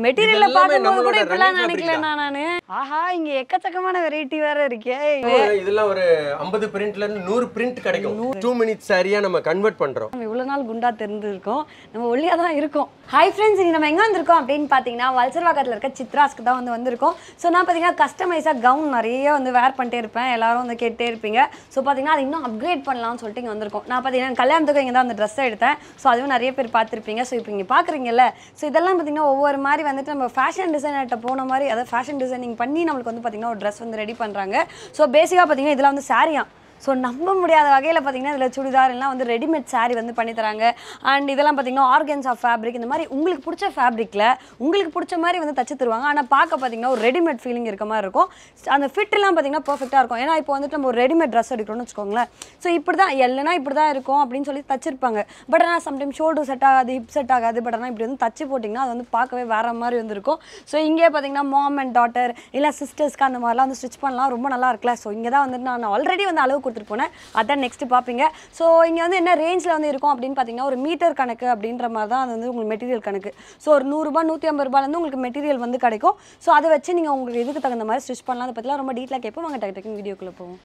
மெட்டீரியல்ல இதெல்லாமே பார்க்கும்போது கூட நம்மளோட இப்படிலாம் running fabric நினைக்கல நானு ஆஹா இங்க எக்கச்சக்கமான வெரைட்டி வேற இருக்கே இதெல்லாம் ஒரு ஐம்பது பிரிண்ட்ல இருந்து நூறு பிரிண்ட் கிடைக்கும் டூ மினிட்ஸ் சாரியா நம்ம கன்வெர்ட் பண்றோம் நம்ம இவ்வளோ நாள் குண்டா தெரிஞ்சிருக்கோம் நம்ம ஒல்லியாக தான் இருக்கோம் ஹாய் ஃப்ரெண்ட்ஸ் இன்னைக்கு நம்ம எங்கே வந்திருக்கோம் அப்படின்னு பார்த்தீங்கன்னா வல்சர்வாக்கத்தில் இருக்க சித்ராஸ்க்கு தான் வந்து வந்திருக்கோம் ஸோ நான் பார்த்தீங்கன்னா கஸ்டமைஸாக கவுன் நிறைய வந்து வேர் பண்ணிட்டே இருப்பேன் எல்லாரும் வந்து கேட்டே இருப்பீங்க ஸோ பார்த்தீங்கன்னா அது இன்னும் அப்கிரேட் பண்ணலாம்னு சொல்லிட்டு இங்கே வந்திருக்கோம் நான் பார்த்தீங்கன்னா கல்யாணத்துக்கு இங்கே தான் அந்த ட்ரெஸ்ஸை எடுத்தேன் ஸோ அதுவும் நிறைய பேர் பார்த்துருப்பீங்க ஸோ இப்போ இங்கே பார்க்குறீங்கல்ல ஸோ இதெல்லாம் பார்த்தீங்கன்னா ஒவ்வொரு மாதிரி வந்துட்டு நம்ம ஃபேஷன் டிசைனர்கிட்ட போன மாதிரி அதாவது ஃபேஷன் டிசைனிங் பண்ணி நம்மளுக்கு வந்து பார்த்தீங்கன்னா ஒரு ட்ரெஸ் வந்து ரெடி பண்ணுறாங்க ஸோ பேசிக்காக பார்த்தீங்கன்னா இதெல்லாம் வந்து சாரியா ஸோ நம்ப முடியாத வகையில் பார்த்தீங்கன்னா இதில் சுடிதார் எல்லாம் வந்து ரெடிமேட் saree வந்து பண்ணி தராங்க அண்ட் இதெல்லாம் பார்த்தீங்கன்னா ஆர்கன்ஸ் ஆஃப் ஃபேப்ரிக் இந்த மாதிரி உங்களுக்கு பிடிச்ச ஃபேப்ரிக்கில் உங்களுக்கு பிடிச்ச மாதிரி வந்து தச்சு தருவாங்க ஆனால் பார்க்க பார்த்தீங்கன்னா ஒரு ரெடிமேட் ஃபீலிங் இருக்க மாதிரி இருக்கும் அந்த ஃபிட்லாம் பார்த்தீங்கன்னா பர்ஃபெக்டாக இருக்கும் ஏன்னா இப்போ வந்துட்டு நம்ம ஒரு ரெடிமேட் ட்ரெஸ் எடுக்கிறோம்னு வச்சுக்கோங்களேன் ஸோ இப்படி தான் இல்லைனா இப்படி தான் இருக்கும் அப்படின்னு சொல்லி தச்சிருப்பாங்க பட் ஆனால் சம்டைம் ஷோல்டர் செட் ஆகாது ஹிப் செட் ஆகாது பட் ஆனால் இப்படி வந்து தச்சு போட்டிங்கன்னா அது வந்து பார்க்கவே வேற மாதிரி வந்துருக்கும் ஸோ இங்கே பார்த்தீங்கன்னா மாம் அண்ட் டாட்டர் இல்லை சிஸ்டர்ஸ்க்கு அந்த மாதிரிலாம் வந்து ஸ்டிச் பண்ணலாம் ரொம்ப நல்லா இருக்குல்ல ஸோ இங்கே தான் வந்துட்டு நான் ஆல்ரெடி வந்து அளவு கொடுத்துட்டு போனேன் அதான் நெக்ஸ்ட் பார்ப்பீங்க ஸோ இங்கே வந்து என்ன ரேஞ்சில் வந்து இருக்கும் அப்படின்னு பார்த்தீங்கன்னா ஒரு மீட்டர் கணக்கு அப்படின்ற மாதிரி தான் அது வந்து உங்களுக்கு மெட்டீரியல் கணக்கு ஸோ ஒரு நூறுரூபா நூற்றி ஐம்பது ரூபாயிலேருந்து உங்களுக்கு மெட்டீரியல் வந்து கிடைக்கும் ஸோ அதை வச்சு நீங்கள் உங்களுக்கு இதுக்கு தகுந்த மாதிரி ஸ்டிச் பண்ணலாம் அதை பற்றிலாம் ரொம்ப டீட்டெயிலாக கேட்போம் வாங்க டக்கு டக்குன்னு வீடியோக்குள்ளே போவோம்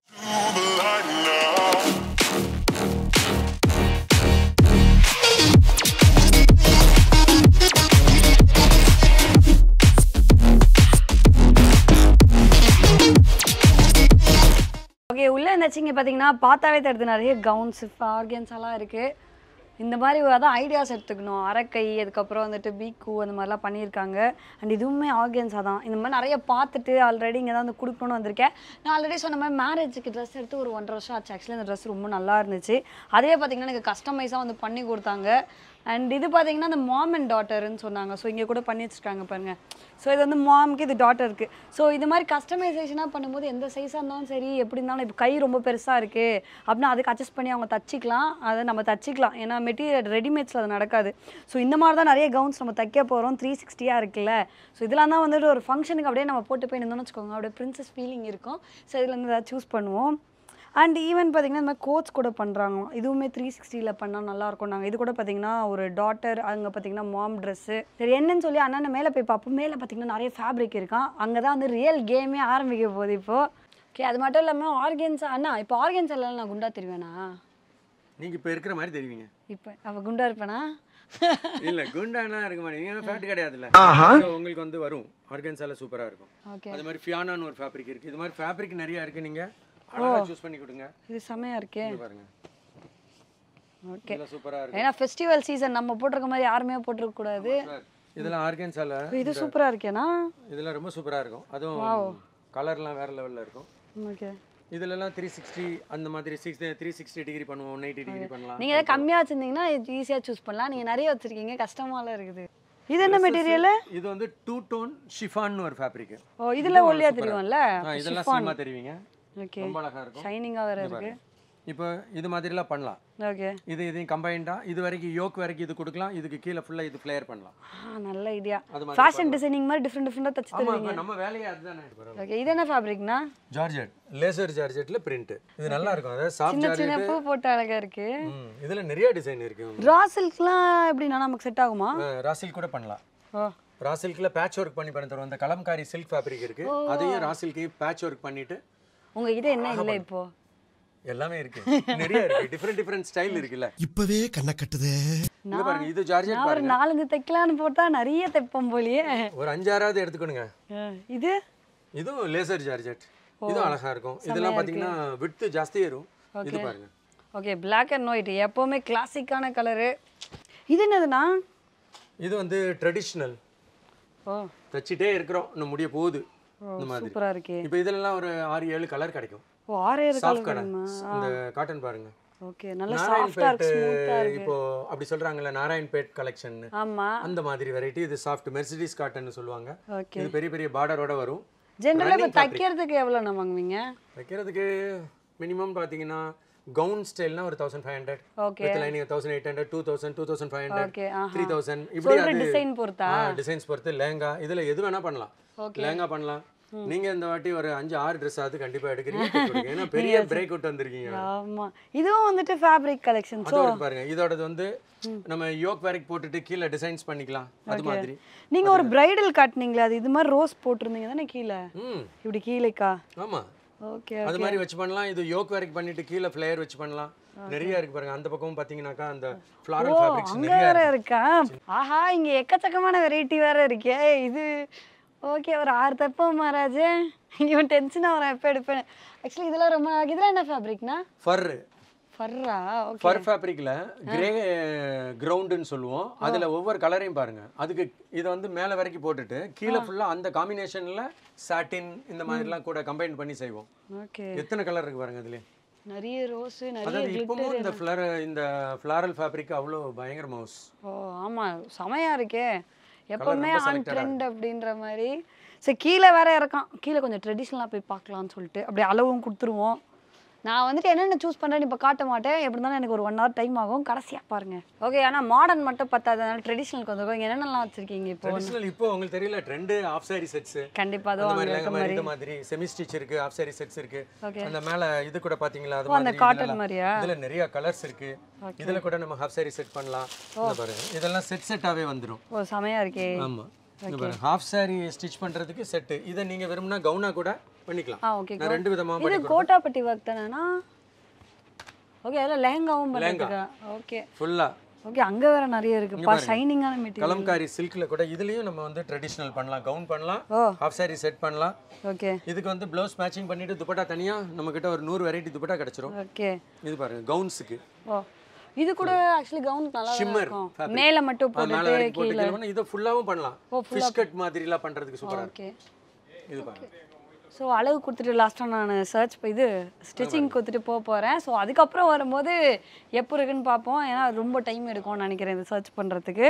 ஓகே உள்ளே இருந்துச்சு இங்கே பார்த்தீங்கன்னா பார்த்தாவே தருது நிறைய கவுன்ஸ் ஆர்கன்ஸ் எல்லாம் இருக்குது இந்த மாதிரி அதான் ஐடியாஸ் எடுத்துக்கணும் அரக்கை அதுக்கப்புறம் வந்துட்டு பீக்கு அந்த மாதிரிலாம் பண்ணியிருக்காங்க அண்ட் இதுவுமே ஆர்கன்ஸாக தான் இந்த மாதிரி நிறைய பார்த்துட்டு ஆல்ரெடி இங்கே தான் வந்து கொடுக்கணும்னு வந்திருக்கேன் நான் ஆல்ரெடி சொன்ன மாதிரி மேரேஜுக்கு ட்ரெஸ் எடுத்து ஒரு ஒன்றரை வருஷம் ஆச்சு ஆக்சுவலி இந்த ட்ரெஸ் ரொம்ப நல்லா இருந்துச்சு அதே பார்த்தீங்கன்னா எனக்கு கஸ்டமைஸாக வந்து பண்ணி கொடுத்தாங்க அண்ட் இது பார்த்தீங்கன்னா அந்த மாம் அண்ட் டாட்டர்னு சொன்னாங்க ஸோ இங்கே கூட பண்ணி வச்சுருக்காங்க பாருங்க ஸோ இது வந்து மாம்க்கு இது டாட்டருக்கு ஸோ இது மாதிரி கஸ்டமைசேஷனாக பண்ணும்போது எந்த சைஸாக இருந்தாலும் சரி எப்படி இருந்தாலும் இப்போ கை ரொம்ப பெருசாக இருக்குது அப்படின்னா அதுக்கு அட்ஜஸ்ட் பண்ணி அவங்க தச்சிக்கலாம் அதை நம்ம தச்சிக்கலாம் ஏன்னா மெட்டீரியல் ரெடிமேட்ஸில் அது நடக்காது ஸோ இந்த மாதிரி தான் நிறைய கவுன்ஸ் நம்ம தைக்க போகிறோம் த்ரீ சிக்ஸ்டியாக இருக்குல்ல ஸோ இதெல்லாம் தான் வந்துட்டு ஒரு ஃபங்க்ஷனுக்கு அப்படியே நம்ம போட்டு போய் நின்றோம்னு வச்சுக்கோங்க அப்படியே பிரின்சஸ் ஃபீலிங் இருக்கும் ஸோ இதில் இருந்து ஏதாவது சூஸ் பண்ணுவோம் அண்ட் ஈவன் பார்த்தீங்கன்னா இந்த மாதிரி கோட்ஸ் கூட பண்ணுறாங்க இதுவுமே த்ரீ சிக்ஸ்டியில் பண்ணால் நல்லாயிருக்கும் நாங்கள் இது கூட பார்த்தீங்கன்னா ஒரு டாட்டர் அங்கே பார்த்தீங்கன்னா மாம் ட்ரெஸ்ஸு சரி என்னன்னு சொல்லி அண்ணன் மேலே போய் பார்ப்போம் மேலே பார்த்தீங்கன்னா நிறைய ஃபேப்ரிக் இருக்கான் அங்கே தான் வந்து ரியல் கேமே ஆரம்பிக்க போகுது இப்போது ஓகே அது மட்டும் இல்லாமல் ஆர்கன்ஸ் அண்ணா இப்போ ஆர்கன்ஸ் எல்லாம் நான் குண்டா தெரிவேனா நீங்க இப்ப இருக்கிற மாதிரி தெரிவிங்க இப்போ அவள் குண்டா இருப்பேனா இல்ல குண்டானா இருக்க மாட்டீங்க ஃபேட் கிடையாதுல்ல So, உங்களுக்கு வந்து வரும் ஆர்கன்ஸால சூப்பரா இருக்கும் ஓகே அது மாதிரி ஃபியானான்னு ஒரு ஃபேப்ரிக் இருக்கு இது மாதிரி ஃபேப்ரிக் நிறைய இருக்கு நீங்க அழகா சூஸ் பண்ணி கொடுங்க இது செமையாக இருக்கே இங்க பாருங்க ஓகே இதெல்லாம் சூப்பரா இருக்கு ஏன்னா ஃபெஸ்டிவல் சீசன் நம்ம போட்டிருக்க மாதிரி யாருமே போட்டிருக்க கூடாது இதெல்லாம் ஆர்கன்ஸால இது சூப்பராக இருக்கேனா இதெல்லாம் ரொம்ப சூப்பரா இருக்கும் அதுவும் கலர்லாம் வேற லெவல்ல இருக்கும் ஓகே இதுலலாம் த்ரீ சிக்ஸ்டி அந்த மாதிரி சிக்ஸ் த்ரீ சிக்ஸ்டி டிகிரி பண்ணுவோம் ஒன் எயிட்டி டிகிரி பண்ணலாம் நீங்கள் ஏதாவது கம்மியாக வச்சுருந்தீங்கன்னா ஈஸியாக சூஸ் பண்ணலாம் நீங்கள் நிறைய வச்சுருக்கீங்க கஷ்டமாலாம் இருக்குது இது என்ன மெட்டீரியல் இது வந்து டூ டோன் ஷிஃபான்னு ஒரு ஃபேப்ரிக் ஓ இதில் ஒல்லியாக தெரியும்ல இதெல்லாம் ஸ்லிம்மா தெரிவிங்க ஓகே ரொம்ப அழகா இருக்கும் ஷைனிங்காக வேறு இங்க இருக்கு பாருங்க. இப்போ இது மாதிரிலாம் பண்ணலாம் ஓகே இது இதையும் கம்பைண்டா இது வரைக்கும் யோக் வரைக்கும் இது கொடுக்கலாம் இதுக்கு கீழே ஃபுல்லா இது ஃப்ளேயர் பண்ணலாம் ஆ நல்ல ஐடியா அது மாதிரி ஃபேஷன் டிசைனிங் மாதிரி டிஃப்ரெண்ட் டிஃப்ரெண்ட்டாக தச்சு ஆமா தருவீங்க இப்ப நம்ம வேலையே அதுதானே ஓகே இது என்ன ஃபேப்ரிக்னா ஜார்ஜெட் லேசர் ஜார்ஜெட்ல பிரிண்ட் இது நல்லா இருக்கும் அதாவது சாஃப்ட் சின்ன சின்ன ஜார்ஜெட் பூ போட்டு அழகா இருக்கு இதுல நிறைய டிசைன் இருக்கு ரா சில்க்லாம் எப்படின்னா நமக்கு செட் ஆகுமா ராசில் கூட பண்ணலாம் ஓ ராசில்க்ல பேட்ச் ஒர்க் பண்ணி பண்ணி தருவோம் இந்த கலம்காரி சில்க் ஃபேப்ரிக் இருக்கு அதையும் ராசில்க்கு பேட்ச் ஒர்க் பண்ணிட்டு உங்ககிட்ட என்ன இல்லை இப்போ எல்லாமே இருக்கு நிறைய இருக்கு டிஃப்ரெண்ட் டிஃப்ரெண்ட் ஸ்டைல் இருக்குல்ல இப்பவே கண்ணை கட்டுதே இங்க பாருங்க இது ஜார்ஜெட் நான் ஒரு பாருங்க நாலஞ்சு தைக்கலான்னு போட்டா நிறைய தைப்போம் போலியே ஒரு அஞ்சாறாவது எடுத்துக்கணுங்க ஆ, இது இதுவும் லேசர் ஜார்ஜெட் இதுவும் அழகா இருக்கும் இதெல்லாம் பாத்தீங்கன்னா விட்த் ஜாஸ்தி ஏறும் இது பாருங்க ஓகே பிளாக் அண்ட் ஒயிட் எப்போவுமே கிளாசிக்கான கலரு இது என்னதுண்ணா இது வந்து ட்ரெடிஷ்னல் ஓ தச்சிட்டே இருக்கிறோம் இன்னும் முடிய போகுது இந்த மாதிரி சூப்பராக இருக்கே இப்போ இதுலலாம் ஒரு ஆறு ஏழு கலர் கிடைக்கும் ஓ ஆறு ஏழு சாஃப்ட் கலர் காட்டன் இந்த காட்டன் பாருங்க ஓகே நல்ல சாஃப்டாக நாராயண்பேட் இருக்கு ஸ்மூத்தாக இருக்கு இப்போ அப்படி சொல்றாங்கல்ல நாராயண்பேட் கலெக்ஷன் ஆமாம் அந்த மாதிரி வெரைட்டி இது சாஃப்ட் மெர்சிடிஸ் காட்டன் சொல்லுவாங்க ஓகே இது பெரிய பெரிய பார்டரோட வரும் ஜென்ரலாக இப்போ தைக்கிறதுக்கு எவ்வளோண்ணா வாங்குவீங்க வைக்கிறதுக்கு மினிமம் பார்த்தீங்கன்னா கவுன் ஸ்டைல்னா ஒரு thousand five hundred okay with lining thousand eight hundred two thousand two thousand five hundred okay ah three thousand இப்படி சொல்கிற அது டிசைன் பொறுத்தா டிசைன்ஸ் பொறுத்து லேங்கா இதுல எது வேணா பண்ணலாம் லேங்கா பண்ணலாம் நீங்க இந்த வாட்டி ஒரு அஞ்சு ஆறு ட்ரெஸ் ஆகுது கண்டிப்பா எடுக்கிறீங்க தைச்சு கொடுங்க. ஏன்னா பெரிய பிரேக் அவுட் வந்திருக்கீங்க ஆமா இதுவும் வந்துட்டு ஃபேப்ரிக் கலெக்ஷன் ஸோ அதோட இருக்கு பாருங்க இதோடது வந்து நம்ம யோக் வேரைக்கு போட்டுட்டு கீழே டிசைன்ஸ் பண்ணிக்கலாம் அது மாதிரி நீங்க ஒரு பிரைடல் காட்டுனீங்களே அது இது மாதிரி ரோஸ் போட்டிருந்தீங்க தானே கீழே ம் இப்படி கீழேக்கா ஆமா ஓகே அது மாதிரி வச்சு பண்ணலாம் இது யோக் வேரைக்கு பண்ணிட்டு கீழே ஃப்ளேயர் வச்சு பண்ணலாம் நிறைய இருக்கு பாருங்க அந்த பக்கமும் பாத்தீங்கன்னாக்கா அந்த ஃப்ளாரல் ஃபேப்ரிக்ஸ் அங்க நிறைய வேற இருக்கா ஆஹா இங்க எக்கச்சக்கமான வெரைட்டி வேற இருக்கே இது ஓகே ஒரு ஆறு தப்பு மகாராஜ் இவன் டென்ஷனாக வரேன் எப்போ எடுப்பேன் ஆக்சுவலி இதெல்லாம் ரொம்ப நாளைக்கு இதெல்லாம் என்ன ஃபேப்ரிக்னா ஃபர் ஃபர்ரா ஓகே ஃபர் ஃபேப்ரிக்ல கிரே கிரவுண்டுன்னு சொல்லுவோம் அதுல ஒவ்வொரு கலரையும் பாருங்க அதுக்கு இதை வந்து மேல வரைக்கும் போட்டுட்டு கீழே ஃபுல்லா அந்த காம்பினேஷன்ல சாட்டின் இந்த மாதிரிலாம் கூட கம்பைன் பண்ணி செய்வோம் ஓகே எத்தனை கலர் இருக்கு பாருங்க அதுல நிறைய ரோஸு நிறைய அதாவது இப்பவும் இந்த ஃப்ளர் இந்த ஃப்ளாரல் ஃபேப்ரிக் அவ்வளோ பயங்கர மவுஸ் ஓ ஆமா செமையா இருக்கே எப்பவுமே ஆன் ட்ரெண்ட் அப்படின்ற மாதிரி சரி கீழே வேற இறக்கான் கீழே கொஞ்சம் ட்ரெடிஷ்னலாக போய் பார்க்கலாம்னு சொல்லிட்டு அப்படியே அளவும் கொடுத்துருவோம் நான் வந்துட்டு என்னென்ன சூஸ் பண்ணுறேன்னு இப்போ காட்ட மாட்டேன் எப்படி இருந்தாலும் எனக்கு ஒரு ஒன் ஹவர் டைம் ஆகும் கடைசியாக பாருங்க ஓகே ஆனால் மாடர்ன் மட்டும் பத்தாதனால ட்ரெடிஷ்னலுக்கு வந்துருக்கோம் இங்கே என்னென்னலாம் வச்சிருக்கீங்க இப்போ ட்ரெடிஷ்னல் இப்போ உங்களுக்கு தெரியல ட்ரெண்டு ஆஃப் சாரி செட்ஸ் கண்டிப்பாக அந்த அதுவும் மாதிரி அங்கே லெங்க மாதிரி இந்த மாதிரி செமி ஸ்டிச் இருக்கு ஆஃப் சாரி செட்ஸ் இருக்கு அந்த மேல இது கூட பாத்தீங்களா அது அந்த மாதிரி காட்டன் இதுல- மாதிரியா இதுல நிறைய கலர்ஸ் இருக்கு இதுல கூட நம்ம ஹாஃப் சாரி செட் பண்ணலாம் இந்த பாருங்க இதெல்லாம் செட் செட்டாவே வந்துரும் ஓ செமையா இருக்கே ஆமா இங்க பாருங்க ஹாஃப் சாரி ஸ்டிச் பண்றதுக்கு செட் இதை நீங்க விரும்பினா கவுனா கூட பண்ணிக்கலாம் ஆ ஓகே நான் ரெண்டு விதமா இது பண்ணி கோட்டாப்பட்டி ஒர்க் தானேண்ணா ஓகே அதில் லெஹங்காவும் பண்ணுறதுக்கா ஓகே ஃபுல்லா ஓகே அங்கே வேற நிறைய இருக்குப்பா ஷைனிங்கான மெட்டீரியல் கலம்காரி சில்க்ல கூட இதுலயும் நம்ம வந்து ட்ரெடிஷனல் பண்ணலாம் கவுன் பண்ணலாம் ஓ. ஹாஃப் சாரி செட் பண்ணலாம் ஓகே இதுக்கு வந்து ப்ளவுஸ் மேட்சிங் பண்ணிட்டு துப்பட்டா தனியா நம்ம கிட்ட ஒரு நூறு வெரைட்டி துப்பட்டா கிடைச்சிரும் ஓகே இது பாருங்க கவுன்ஸுக்கு ஓ இது கூட ஆக்சுவலி கவுன் நல்லா தான் Shimmer இருக்கும் fabric. மேலே மட்டும் மேல போட்டுட்டு வரைக்கும் போட்டு கீழே பண்ணா இதை ஃபுல்லாவும் பண்ணலாம் ஓ, ஃபிஷ் கட் மாதிரிலாம் பண்றதுக்கு சூப்பரா இருக்கும் ஓகே இது பாருங்க ஸோ அளவு கொடுத்துட்டு லாஸ்ட்டாக நான் சர்ச் இது ஸ்டிச்சிங் கொடுத்துட்டு போக போகிறேன் ஸோ அதுக்கப்புறம் வரும்போது எப்போ இருக்குன்னு பார்ப்போம் ஏன்னா அது ரொம்ப டைம் எடுக்கும்னு நினைக்கிறேன் இது சர்ச் பண்ணுறதுக்கு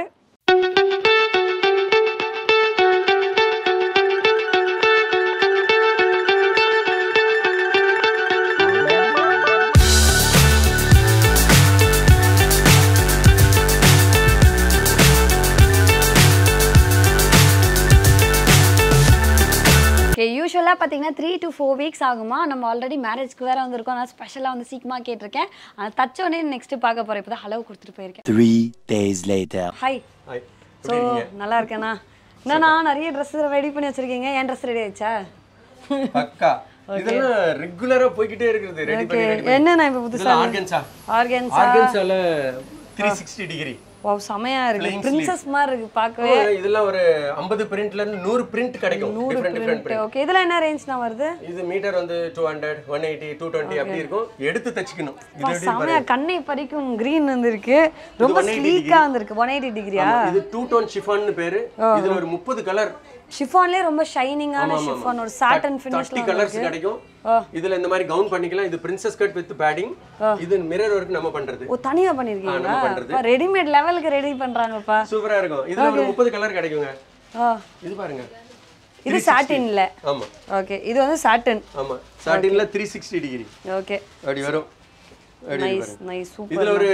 ஓகே யூஸ்வலாக பார்த்தீங்கன்னா த்ரீ டு ஃபோர் வீக்ஸ் ஆகுமா நம்ம ஆல்ரெடி மேரேஜ்க்கு வேறு வந்திருக்கோம் நான் ஸ்பெஷலாக வந்து சீக்கிரமாக கேட்டிருக்கேன் அது தச்சோடனே நெக்ஸ்ட்டு பார்க்க போகிறேன் இப்போ தான் அளவு கொடுத்துட்டு போயிருக்கேன் Three days later. Hi hi so நல்லா இருக்கேண்ணா என்னண்ணா நிறைய ட்ரெஸ் ரெடி பண்ணி வச்சிருக்கீங்க என் ட்ரெஸ் ரெடி ஆயிடுச்சா பக்கா இதெல்லாம் ரெகுலரா போய்க்கிட்டே இருக்குது ரெடி ஓகே பண்ணி ready என்னண்ணா இப்போ புதுசா இதெல்லாம் ஆர்கன்ஸா ஆர்கன்ஸா ஆர்கன்ஸால த்ரீ சிக்ஸ்டி டிகிரி வா செமையா இருக்கு பிரின்சஸ் மாதிரி இருக்கு பார்க்கவே இதெல்லாம் ஒரு ஐம்பது பிரிண்ட்ல இருந்து நூறு பிரிண்ட் கிடைக்கும் டிஃப்ரெண்ட் டிஃப்ரெண்ட் பிரிண்ட் ஓகே இதெல்லாம் என்ன ரேஞ்ச்னா வருது இது மீட்டர் வந்து two hundred one eighty two twenty அப்படி இருக்கும் எடுத்து தச்சுக்கணும் இது அப்பா, எப்படி செமையா கண்ணை பறிக்கும் கிரீன் வந்திருக்கு ரொம்ப ஸ்லீக்கா வந்திருக்கு ஒன் எயிட்டி டிகிரியா இது டூ டோன் ஷிஃபான்னு பேரு இதுல ஒரு முப்பது கலர் ஷிஃபான்லேயே ரொம்ப ஷைனிங்கான ஷிஃபான் ஒரு சாட்டன் தேர்ட்டி ஃபினிஷ்ல கலர்ஸ் கிடைக்கும் இதுல இந்த மாதிரி கவுன் பண்ணிக்கலாம் இது பிரின்சஸ் கட் வித் பேடிங் இது மிரர் ஒர்க் நம்ம பண்றது ஓ தனியா நம்ம பண்ணிருக்கீங்களா பண்றது. ரெடிமேட் லெவலுக்கு ரெடி பண்றாங்கப்பா சூப்பரா இருக்கும் இதுல ஒரு முப்பது கலர் கிடைக்குங்க ஆ இது பாருங்க இது சாட்டின்ல ஆமா ஓகே இது வந்து சாட்டன் ஆமா சாட்டின்ல த்ரீ சிக்ஸ்டி டிகிரி ஓகே அப்படி வரும் அப்படி நைஸ் பாருங்க நைஸ் சூப்பர் இதுல ஒரு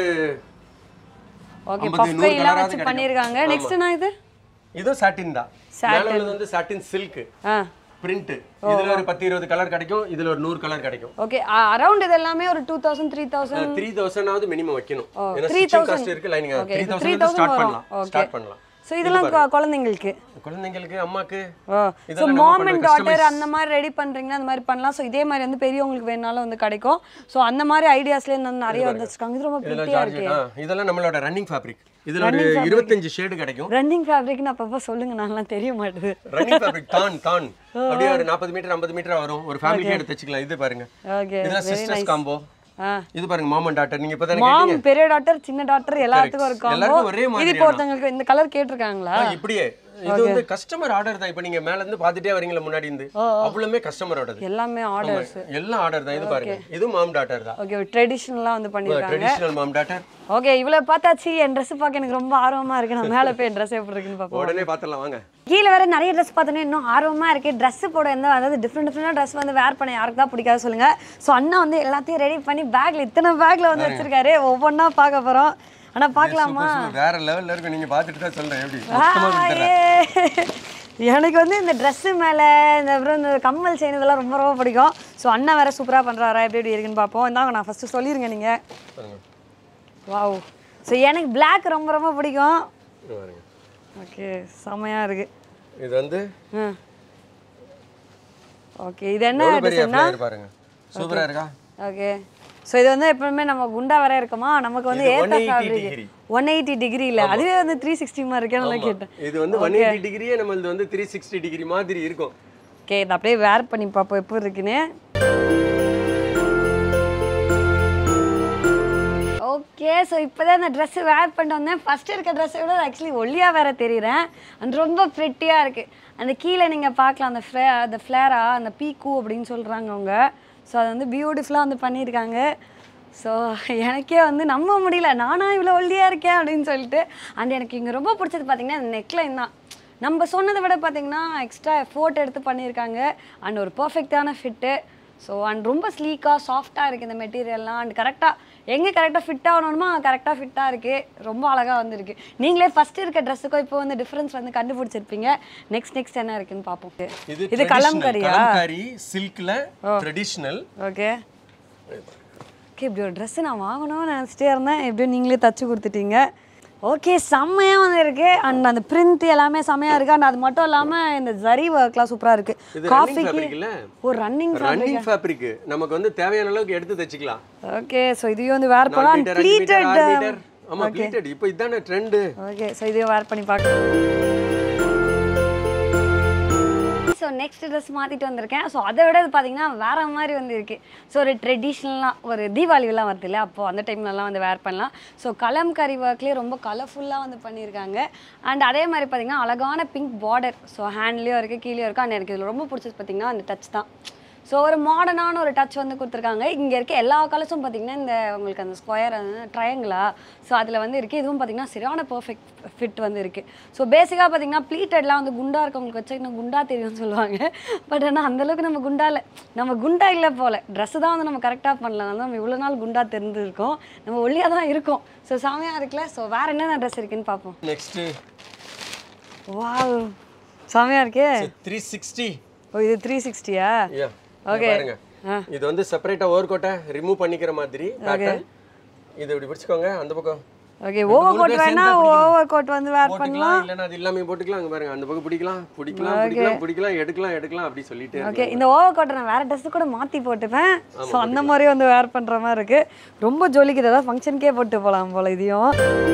ஓகே ஐம்பது, பஃப் நூறு எல்லாம் colour வச்சு ஆவது பண்ணிருக்காங்க நெக்ஸ்ட் நான் இது இதுவும் சாட்டின் தான் மேல உள்ளது வந்து சாட்டின் சில்க் ஆ பிரிண்ட் இதுல ஒரு பத்து இருபது கலர் கிடைக்கும் இதுல ஒரு நூறு கலர் கிடைக்கும் ஓகே அரௌண்ட் இது எல்லாமே ஒரு two thousand three thousand three thousand ஆகுது மினிமம் வைக்கணும் ஏன்னா 3000 ஸ்டிச்சிங் காஸ்ட் இருக்கு லைனிங் Okay, த்ரீ இது தௌசண்ட் 3000 ஸ்டார்ட் வரும். பண்ணலாம் Okay. ஸ்டார்ட் பண்ணலாம் ஸோ இதெல்லாம் கொ- குழந்தைங்களுக்கு குழந்தைங்களுக்கு அம்மாக்கு ஓ ஸோ இதெல்லாம் நம்ம மாம் பண்ற அண்ட் டாட்டர் அந்த மாதிரி ரெடி பண்றீங்கன்னா அந்த மாதிரி பண்ணலாம் ஸோ இதே மாதிரி வந்து பெரியவங்களுக்கு வேணாலும் வந்து கிடைக்கும் ஸோ அந்த மாதிரி ஐடியாஸ்லேயே வந்து நிறைய வந்து வச்சிருக்காங்க இது ரொம்ப இதெல்லாம் பிரிட்டியா ஜார்ஜ் இருக்கு இதெல்லாம் நம்மளோட ரன்னிங் ஃபேப்ரிக் இதுல ஒரு இருபத்தஞ்சு ஷேடு கிடைக்கும் ரன்னிங் ஃபேப்ரிக்னு அப்பப்போ சொல்லுங்க நான்லாம் தெரிய மாட்டுது ரன்னிங் ஃபேப்ரிக் தான் தான் அப்படியே ஒரு நாற்பது மீட்டர் ஐம்பது மீட்டர் வரும் ஒரு ஃபேமிலிக்கு எடுத்து வச்சுக்கலாம் இது பாருங்க ஓகே இதெல்லாம் சிஸ்டர்ஸ் காம்போ ஆ இது பாருங்க மாமன் டாட்டர் நீங்க இப்பதானே மாம் பெரிய டாட்டர் சின்ன டாட்டர் எல்லாத்துக்கும் இருக்கும் எல்லாருக்கும் ஒரே இது மாதிரியான. இப்போ ஒருத்தவங்களுக்கு இந்த கலர் கேட்டிருக்காங்களா ஆ, இப்படியே இது வந்து கஸ்டமர் ஆர்டர் தான் இப்போ நீங்க மேல இருந்து பாத்துட்டே வரீங்களா முன்னாடி இருந்து அவ்வளவுமே கஸ்டமரோடது எல்லாமே ஆர்டர்ஸ் எல்லாம் ஆர்டர் தான் இது பாருங்க இது மாம் டாட்டர் தான் ஓகே ட்ரெடிஷ்னலாக வந்து பண்ணியிருக்காங்க ட்ரெடிஷனல் மாம் டாட்டர் ஓகே இவ்வளோ பார்த்தாச்சு என் ட்ரெஸ் பார்க்க எனக்கு ரொம்ப ஆர்வமா இருக்கு நான் மேலே போய் என் ட்ரெஸ் எப்படி இருக்குன்னு பார்ப்போம் உடனே பாத்துடலாம் வாங்க கீழே வேற நிறைய ட்ரெஸ் பார்த்தோன்னே இன்னும் ஆர்வமா இருக்கு Dress போட எந்த அதாவது டிஃப்ரெண்ட் டிஃப்ரெண்டாக ட்ரெஸ் வந்து வேர் பண்ண யாருக்கு தான் பிடிக்காது சொல்லுங்க ஸோ அண்ணா வந்து எல்லாத்தையும் ரெடி பண்ணி பேக்ல இத்தனை பேக்ல வந்து வச்சிருக்காரு ஒவ்வொன்றா பார்க்க போறோம் ஆனா பார்க்கலாமா சூப்பர், சூப்பர். வேற லெவல்ல இருக்கு நீங்க பாத்துட்டு தான் சொல்றேன் எப்படி ஆ, ஏ. எனக்கு வந்து இந்த ட்ரெஸ்ஸு மேலே இந்த அப்புறம் இந்த கம்மல் செயின் இதெல்லாம் ரொம்ப ரொம்ப பிடிக்கும் ஸோ அண்ணன் வேறு சூப்பராக பண்ணுறாரா எப்படி எப்படி இருக்குன்னு பார்ப்போம் இந்தாங்க நான் ஃபஸ்ட்டு சொல்லிடுங்க நீங்கள் பாருங்க வாவ் ஸோ எனக்கு Black ரொம்ப ரொம்ப பிடிக்கும் இது பாருங்க ஓகே செமையாக இருக்குது இது வந்து ம் ஓகே இது என்ன எவ்வளவு பெரிய டிசைன்னா flyer பாருங்க சூப்பரா இருக்கா ஓகே ஸோ இது வந்து எப்பவுமே நம்ம குண்டா வர இருக்கோமா நமக்கு வந்து இது ஏற்ற 180 fabric degree. One eighty degree இல்லை அதுவே வந்து த்ரீ சிக்ஸ்டி மாதிரி இருக்கேன்னு நல்லா கேட்டேன் இது வந்து ஒன் எயிட்டி டிகிரியே நம்மளது வந்து த்ரீ சிக்ஸ்டி டிகிரி மாதிரி இருக்கும் ஓகே இதை அப்படியே வேர் பண்ணி பார்ப்போம் எப்படி இருக்குன்னு ஓகே ஸோ இப்போ தான் இந்த ட்ரெஸ்ஸு வேர் பண்ணிட்டு வந்தேன் ஃபஸ்ட்டு இருக்க ட்ரெஸ்ஸை விட ஆக்சுவலி ஒல்லியாக வேற தெரியுறேன் அண்ட் ரொம்ப ப்ரெட்டியாக இருக்குது அந்த கீழே நீங்கள் பார்க்கலாம் அந்த ஃப்ளே அந்த ஃப்ளேரா அந்த பீக்கு அப்படின்னு சொல்கிறாங்க அவங்க ஸோ அது வந்து பியூட்டிஃபுல்லாக வந்து பண்ணியிருக்காங்க ஸோ எனக்கே வந்து நம்ப முடியல நானா இவ்வளோ ஒல்லியாக இருக்கேன் அப்படின்னு சொல்லிட்டு அண்ட் எனக்கு இங்கே ரொம்ப பிடிச்சது பார்த்தீங்கன்னா இந்த நெக்லைன் தான் நம்ம சொன்னதை விட பார்த்தீங்கன்னா எக்ஸ்ட்ரா எஃபோர்ட் எடுத்து பண்ணியிருக்காங்க அண்ட் ஒரு பர்ஃபெக்டான ஃபிட்டு ஸோ அண்ட் ரொம்ப ஸ்லீக்காக சாஃப்டாக இருக்குது இந்த மெட்டீரியல்லாம் அண்ட் கரெக்டாக எங்கே கரெக்டாக ஃபிட் ஆகணுமோ கரெக்டாக ஃபிட்டாக இருக்குது ரொம்ப அழகாக வந்திருக்கு நீங்களே ஃபஸ்ட்டு இருக்க ட்ரெஸ்ஸுக்கும் இப்போ வந்து டிஃப்ரென்ஸ் வந்து கண்டுபிடிச்சிருப்பீங்க நெக்ஸ்ட் நெக்ஸ்ட் என்ன இருக்குன்னு பார்ப்போம் இது traditional, கலம்கரியா கலம்காரி சில்க்ல ட்ரெடிஷ்னல் ஓகே ஓகே இப்படி ஒரு ட்ரெஸ்ஸு நான் வாங்கணும்னு நினச்சிட்டே இருந்தேன் எப்படியும் நீங்களே தச்சு கொடுத்துட்டீங்க ஓகே செம்மையாக வந்து இருக்கு அண்ட் அந்த பிரிண்ட் எல்லாமே செம்மையாக இருக்கு அண்ட் அது மட்டும் இல்லாமல் இந்த ஜரி ஒர்க்லாம் சூப்பராக இருக்கு இது running fabric இல்ல? ஒரு ரன்னிங் ரன்னிங் ஃபேப்ரிக் நமக்கு வந்து தேவையான அளவுக்கு எடுத்து தச்சுக்கலாம் ஓகே ஸோ இதையும் வந்து வேர் நாலு பண்ணலாம் மீட்டர் அஞ்சு மீட்டர் ஆறு மீட்டர் ப்ளீட்டட் ஆமா ப்ளீட்டட் இப்போ இதானே ட்ரெண்டு ஓகே ஸோ இதையும் வேர் பண்ணி பார்க்கலாம் ஸோ நெக்ஸ்ட் ட்ரெஸ் மாற்றிட்டு வந்திருக்கேன் ஸோ அதை விட இது பார்த்தீங்கன்னா வேற மாதிரி வந்து இருக்கு ஸோ ஒரு ட்ரெடிஷ்னலாக ஒரு தீபாவளிலாம் வருது இல்லையா அப்போது அந்த டைம்லலாம் வந்து வேர் பண்ணலாம் ஸோ கலம்கரி ஒர்க்லேயே ரொம்ப கலர்ஃபுல்லாக வந்து பண்ணியிருக்காங்க அண்ட் அதே மாதிரி பார்த்தீங்கன்னா அழகான பிங்க் பார்டர் ஸோ ஹேண்ட்லேயும் இருக்குது கீழேயும் இருக்குது அண்ட் எனக்கு இதில் ரொம்ப பிடிச்சது பார்த்தீங்கன்னா அந்த டச் தான் ஸோ ஒரு மாடர்னான ஒரு டச் வந்து கொடுத்துருக்காங்க இங்கே இருக்க எல்லா கலர்ஸும் பார்த்தீங்கன்னா இந்த உங்களுக்கு அந்த ஸ்கொயர் ட்ரையாங்கிளா ஸோ அதில் வந்து இருக்குது இதுவும் பார்த்தீங்கன்னா சரியான பர்ஃபெக்ட் ஃபிட் வந்து இருக்குது ஸோ பேசிக்காக பார்த்தீங்கன்னா ப்ளீட்டட்லாம் வந்து குண்டா இருக்கவங்களுக்கு வச்சு இன்னும் குண்டா தெரியும்னு சொல்லுவாங்க பட் ஆனால் அந்தளவுக்கு நம்ம குண்டா இல்லை நம்ம குண்டா இல்லை போல் ட்ரெஸ்ஸு தான் வந்து நம்ம கரெக்டாக பண்ணலாம் அதனால நம்ம இவ்வளோ நாள் குண்டா தெரிஞ்சிருக்கோம் நம்ம ஒல்லியாக தான் இருக்கோம் ஸோ செமையாக இருக்குல்ல ஸோ வேறு என்னென்ன ட்ரெஸ் இருக்குன்னு பார்ப்போம் நெக்ஸ்ட் வாவ் செமையாக இருக்கே த்ரீ சிக்ஸ்டி ஓ இது த்ரீ சிக்ஸ்டியா Okay. பாருங்க இது வந்து செப்பரேட்டா ஓவர் கோட்டை ரிமூவ் பண்ணிக்கிற மாதிரி பேட்டர்ன் இது இப்படி பிடிச்சுக்கோங்க அந்த பக்கம் ஓகே ரெண்டு ஓவர் மூணு கோட் பேர் வேணா சேர்ந்தா பிடிக்கலாம். ஓவர் கோட் வந்து வேர் பண்ணலாம் போட்டுக்கலாம் இல்லைன்னா அது இல்லாம போட்டுக்கலாம் அங்க பாருங்க அந்த பக்கம் பிடிக்கலாம் பிடிக்கலாம் பிடிக்கலாம் பிடிக்கலாம் எடுக்கலாம் எடுக்கலாம் அப்படி சொல்லிட்டு ஓகே இந்த ஓவர் கோட்டை நான் வேற ட்ரெஸ் கூட மாற்றி போட்டுப்பேன் ஸோ அந்த மாதிரி வந்து வேர் பண்ணுற மாதிரி இருக்கு ரொம்ப ஜொலிக்குது ஏதாவது ஃபங்க்ஷனுக்கே போட்டு போகலாம் போல இதையும்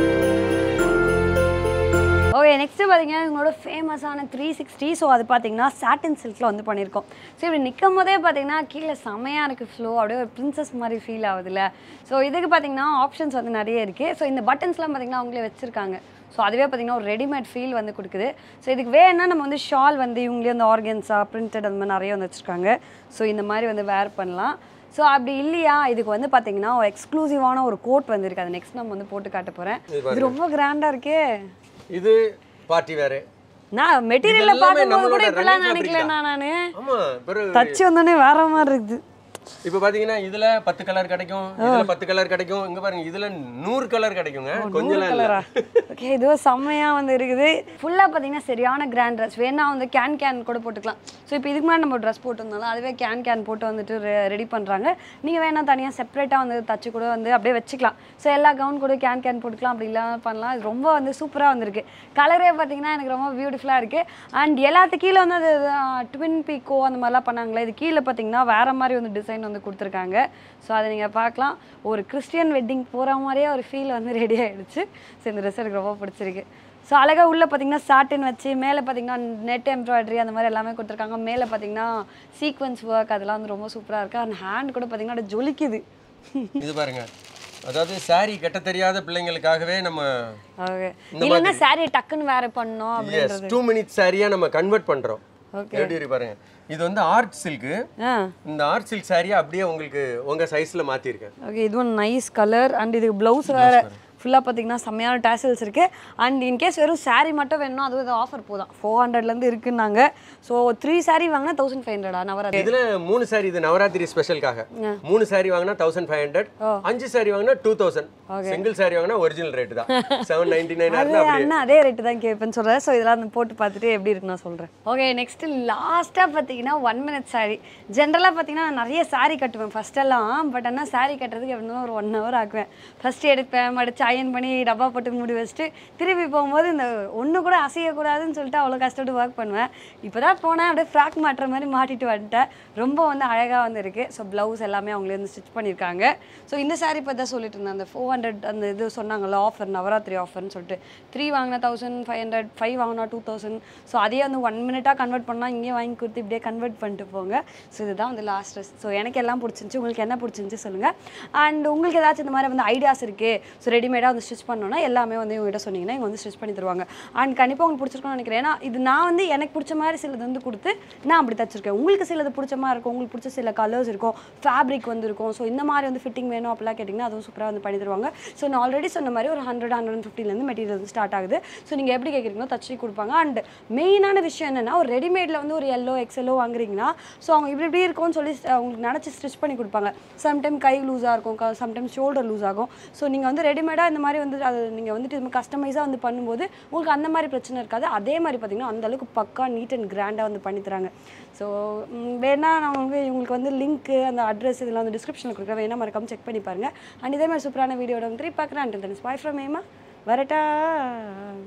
ஓகே நெக்ஸ்ட் பார்த்தீங்கன்னா இவங்களோட ஃபேமஸான த்ரீ சிக்ஸ்டி ஸோ அது பார்த்தீங்கன்னா சாட்டின் சில்கில் வந்து பண்ணியிருக்கோம் ஸோ இப்படி நிற்கும் போதே பார்த்தீங்கன்னா கீழே செமையாக இருக்குது ஃப்ளோ அப்படியே ஒரு பிரின்சஸ் மாதிரி ஃபீல் ஆகுதுல்ல ஸோ இதுக்கு பார்த்தீங்கன்னா ஆப்ஷன்ஸ் வந்து நிறைய இருக்குது ஸோ இந்த பட்டன்ஸ்லாம் பார்த்தீங்கன்னா அவங்களே வச்சுருக்காங்க ஸோ அதுவே பார்த்தீங்கன்னா ஒரு ரெடிமேட் ஃபீல் வந்து கொடுக்குது ஸோ இதுக்கு வேணும்னா நம்ம வந்து ஷால் வந்து இவங்களே வந்து ஆர்கன்ஸா பிரிண்டட் அந்த மாதிரி நிறைய வந்து வச்சுருக்காங்க ஸோ இந்த மாதிரி வந்து வேர் பண்ணலாம் ஸோ அப்படி இல்லையா இதுக்கு வந்து பார்த்தீங்கன்னா ஒரு எக்ஸ்க்ளூசிவான ஒரு கோட் வந்துருக்கு அது நெக்ஸ்ட் நம்ம வந்து போட்டு காட்ட போகிறேன் இது ரொம்ப கிராண்டாக இருக்கே இது பார்ட்டி வேற நான் மெட்டீரியலில் எல்லாமே பார்க்கும்போது கூட நம்மளோட இப்படிலாம் running நினைக்கல fabric நான் நான் ஆமா பிறகு தச்சு வந்தோடனே வேற மாதிரி இருக்குது இப்போ பாத்தீங்கன்னா இதுல பத்து கலர் கிடைக்கும் இதுல பத்து கலர் கிடைக்கும் இங்க பாருங்க இதுல நூறு கலர் கிடைக்குங்க கொஞ்சம் இல்ல கலரா ஓகே இதுவும் செம்மையாக வந்து இருக்குது ஃபுல்லாக பார்த்தீங்கன்னா சரியான கிராண்ட் ட்ரெஸ் வேணா வந்து கேன் கேன் கூட போட்டுக்கலாம் ஸோ இப்போ இதுக்கு முன்னாடி நம்ம ட்ரெஸ் போட்டிருந்தாலும் அதுவே கேன் கேன் போட்டு வந்துட்டு ரெடி பண்ணுறாங்க நீங்கள் வேணா தனியாக செப்பரேட்டாக வந்து தச்சு கூட வந்து அப்படியே வச்சுக்கலாம் ஸோ எல்லா கவுன் கூட கேன் கேன் போட்டுக்கலாம் அப்படி இல்லாமல் பண்ணலாம் இது ரொம்ப வந்து சூப்பராக வந்திருக்கு கலரே பார்த்தீங்கன்னா எனக்கு ரொம்ப பியூட்டிஃபுல்லாக இருக்குது அண்ட் எல்லாத்து கீழே வந்து அது ட்வின் பீக்கோ அந்த மாதிரிலாம் பண்ணாங்களே இது கீழே பார்த்தீங்கன்னா வேறு மாதிரி வந்து டிசைன் வந்து கொடுத்துருக்காங்க ஸோ அதை நீங்கள் பார்க்கலாம் ஒரு கிறிஸ்டியன் வெட்டிங் போகிற மாதிரியே ஒரு ஃபீல் வந்து ரெடி ஆகிடுச்சு ஸோ இந்த ட்ரெஸ் எனக்கு ரொம்ப பிடிச்சிருக்கு ஸோ அழகாக உள்ளே பார்த்தீங்கன்னா சாட்டின் வச்சு மேலே பார்த்தீங்கன்னா நெட் எம்ப்ராய்டரி அந்த மாதிரி எல்லாமே கொடுத்துருக்காங்க மேலே பார்த்தீங்கன்னா சீக்வன்ஸ் ஒர்க் அதெல்லாம் வந்து ரொம்ப சூப்பராக இருக்குது அந்த ஹேண்ட் கூட பார்த்தீங்கன்னா அப்படியே ஜொலிக்குது இது பாருங்க அதாவது saree கட்ட தெரியாத பிள்ளைங்களுக்காகவே நம்ம ஓகே இல்லைன்னா சாரியை டக்குன்னு வேற பண்ணோம் அப்படி எஸ் டூ மினிட்ஸ் சாரியா நம்ம கன்வெர்ட் பண்றோம் எப்படி இருக்கு பாருங்க இது வந்து ஆர்ட் சில்க்கு ஆ இந்த ஆர்ட் சில்க் சாரியை அப்படியே உங்களுக்கு உங்க சைஸ்ல மாத்திருக்கேன் ஓகே இதுவும் நைஸ் கலர் அண்ட் இதுக்கு ப்ளவுஸ் வேறு ஃபுல்லாக பார்த்தீங்கன்னா செம்மையான டேசல்ஸ் இருக்குது அண்ட் இன்கேஸ் வெறும் saree மட்டும் வேணும்னா அதுவும் இது ஆஃபர் போதான் ஃபோர் ஹண்ட்ரட்லேருந்து இருக்குன்னாங்க ஸோ த்ரீ saree வாங்கினா தௌசண்ட் ஃபைவ் ஹண்ட்ரடா நவராத்திரி இதுல மூணு சாரி இது நவராத்திரி ஸ்பெஷலுக்காக மூணு சாரி வாங்கினா தௌசண்ட் ஃபைவ் ஹண்ட்ரட் அஞ்சு சாரி வாங்கினா டூ தௌசண்ட் சிங்கிள் சாரி வாங்கினா ஒரிஜினல் ரேட் தான் செவன் நைன்டி நைன் அது அண்ணா அதே ரேட்டு தான் கேட்பேன்னு சொல்கிறேன் ஸோ இதெல்லாம் வந்து போட்டு பார்த்துட்டு எப்படி இருக்கு நான் சொல்கிறேன் ஓகே நெக்ஸ்ட் லாஸ்ட்டாக பார்த்தீங்கன்னா ஒன் மினிட் saree ஜென்ரலாக பார்த்தீங்கன்னா நான் நிறைய saree கட்டுவேன் ஃபஸ்ட்டெல்லாம் பட் ஆனால் saree கட்டுறதுக்கு எப்படின்னா ஒரு ஒன் ஹவர் ஆக்குவேன் ஃபஸ்ட்டு எடுப்பேன் மடிச்சு அயன் பண்ணி டப்பா போட்டு மூடி வச்சுட்டு திருப்பி போகும்போது இந்த ஒன்று கூட அசையக்கூடாதுன்னு சொல்லிட்டு அவ்வளோ கஷ்டப்பட்டு ஒர்க் பண்ணுவேன் இப்போ தான் போனேன் அப்படியே ஃப்ராக் மாட்டுற மாதிரி மாட்டிட்டு வந்துட்டேன் ரொம்ப வந்து அழகாக வந்து இருக்குது ஸோ ப்ளவுஸ் எல்லாமே அவங்களே வந்து ஸ்டிச் பண்ணியிருக்காங்க ஸோ இந்த saree பற்றி தான் சொல்லிட்டு இருந்தேன் அந்த ஃபோர் ஹண்ட்ரட் அந்த இது சொன்னாங்கல்ல ஆஃபர் நவராத்திரி ஆஃபர்னு சொல்லிட்டு த்ரீ வாங்கினா தௌசண்ட் ஃபைவ் ஹண்ட்ரட் ஃபைவ் வாங்கினா டூ தௌசண்ட் ஸோ அதையே வந்து ஒன் மினிட்டாக கன்வெர்ட் பண்ணால் இங்கேயே வாங்கி கொடுத்து இப்படியே கன்வெர்ட் பண்ணிட்டு போங்க ஸோ இதுதான் வந்து லாஸ்ட் ட்ரெஸ் ஸோ எனக்கு எல்லாம் பிடிச்சிருந்துச்சி உங்களுக்கு என்ன பிடிச்சிருந்துச்சி சொல்லுங்கள் அண்ட் உங்களுக்கு ஏதாச்சும் இந்த மாதிரி வந்து ஐடியாஸ் இருக்குது ஸோ ரெடிமேடாக வந்து ஸ்டிச் பண்ணோன்னா எல்லாமே வந்து இவங்ககிட்ட சொன்னீங்கன்னா இவங்க வந்து ஸ்டிச் பண்ணி தருவாங்க அண்ட் கண்டிப்பாக உங்களுக்கு பிடிச்சிருக்கும்னு நினைக்கிறேன் ஏன்னா இது நான் வந்து எனக்கு பிடிச்ச மாதிரி சிலது வந்து கொடுத்து நான் அப்படி தச்சிருக்கேன் உங்களுக்கு சிலது பிடிச்ச மாதிரி இருக்கும் உங்களுக்கு பிடிச்ச சில கலர்ஸ் இருக்கும் ஃபேப்ரிக் வந்து இருக்கும் ஸோ இந்த மாதிரி வந்து ஃபிட்டிங் வேணும் அப்படிலாம் கேட்டிங்கன்னா அதுவும் சூப்பராக வந்து பண்ணி தருவாங்க ஸோ நான் ஆல்ரெடி சொன்ன மாதிரி ஒரு ஹண்ட்ரட் ஹண்ட்ரட் அண்ட் ஃபிஃப்டிலேருந்து மெட்டீரியல் வந்து ஸ்டார்ட் ஆகுது ஸோ நீங்கள் எப்படி கேட்குறீங்களோ தச்சு கொடுப்பாங்க அண்ட் மெயினான விஷயம் என்னென்னா ஒரு ரெடிமேடில் வந்து ஒரு எல்லோ எக்ஸலோ வாங்குறீங்கன்னா ஸோ அவங்க இப்படி இப்படி இருக்கும்னு சொல்லி அஹ், உங்களுக்கு நினச்சி ஸ்டிச் பண்ணி கொடுப்பாங்க சம்டைம் கை லூஸாக இருக்கும் சம்டைம் ஷோல்டர் லூஸ் ஆகும் ஸோ நீங்கள் வந்து ரெடிமேடாக இந்த மாதிரி வந்து அது நீங்கள் வந்துட்டு கஸ்டமைஸாக வந்து பண்ணும்போது உங்களுக்கு அந்த மாதிரி பிரச்சனை இருக்காது அதே மாதிரி பார்த்தீங்கன்னா அந்த அளவுக்கு பக்கா நீட் அண்ட் கிராண்டாக வந்து பண்ணி தராங்க ஸோ வேணா நான் வந்து இவங்களுக்கு வந்து லிங்க்கு அந்த அட்ரஸ் இதெல்லாம் வந்து டிஸ்கிரிப்ஷனில் கொடுக்குறேன் வேணா மறக்காம செக் பண்ணி பாருங்கள் அண்ட் இதே மாதிரி சூப்பரான வீடியோட வந்து பார்க்குறேன் அண்ட் பாய் ஃப்ரம் ஏமா வரட்டா